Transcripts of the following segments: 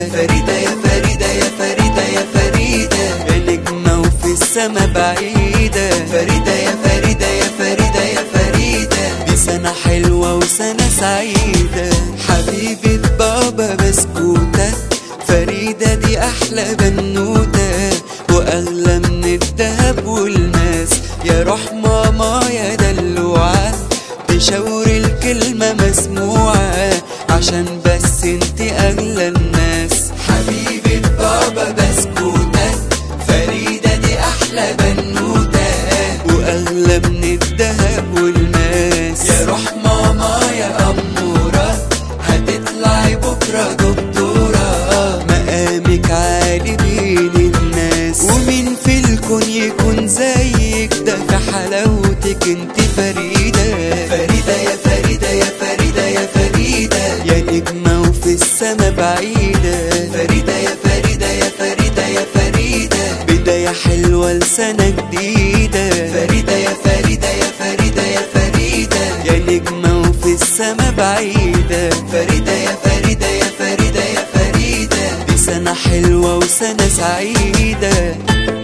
فريدة يا فريدة يا فريدة يا فريدة يا نجمة وفي السما بعيدة فريدة يا فريدة يا فريدة يا فريدة دي سنة حلوة وسنة سعيدة حبيبة بابا بسكوتة فريدة دي أحلى بنوتة وأغلى من الذهب والماس يا روح ماما يا دلوعة تشاور الكلمة مسموعة عشان بس انت أغلى الناس حبيبة بابا بسكوتة فريدة دي أحلى بنوتة وأغلى من الذهب والماس يا روح ماما يا أمورة هتطلعي بكرة دكتورة مقامك عالي بين الناس ومين في الكون يكون زيك ده في حلاوتك انت فريدة فريدة يا فريدة يا فريدة يا فريدة يا نجمة وفي السما بعيدة فريدة يا فريدة يا فريدة يا فريدة بداية حلوة لسنة جديدة فريدة يا فريدة يا فريدة يا فريدة يا نجمة وفي السما بعيدة فريدة يا فريدة يا فريدة يا فريدة دي سنة حلوة وسنة سعيدة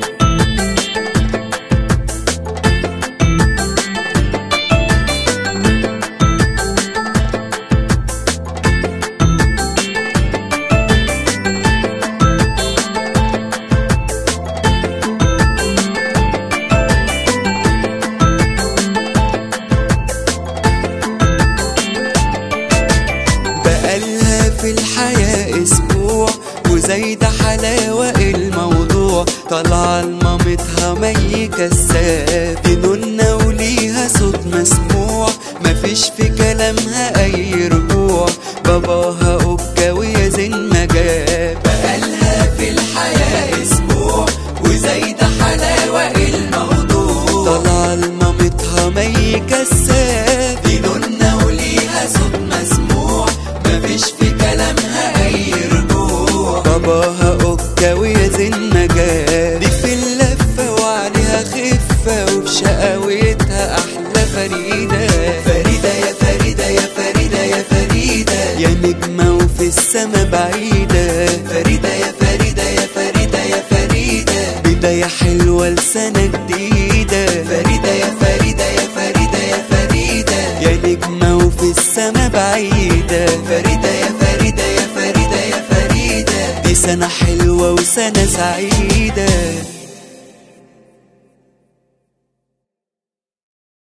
بقالها في الحياة أسبوع وزايدة حلاوة الموضوع طالعة لمامتها مي كساب نونة وليها صوت مسموع مفيش في كلامها أي رجوع باباها أوكا ويا زين ما جاب بقالها في الحياة أسبوع وزايدة حلاوة الموضوع طالعة لمامتها مي كساب دي نونة وليها صوت مسموع مفيش في كلامها أي رجوع باباها أوكا ويا زين ما جاب دي في اللفة وعليها خفة وفي شقاوتها أحلى فريدة فريدة يا فريدة يا فريدة يا فريدة يا نجمة وفي السما بعيدة فريدة يا فريدة يا فريدة يا فريدة بداية حلوة لسنة جديدة فريدة يا فريدة يا فريدة يا فريدة يا نجمة وفي السما بعيدة فريدة يا فريدة يا فريدة يا فريدة دي سنة حلوة وسنة سعيدة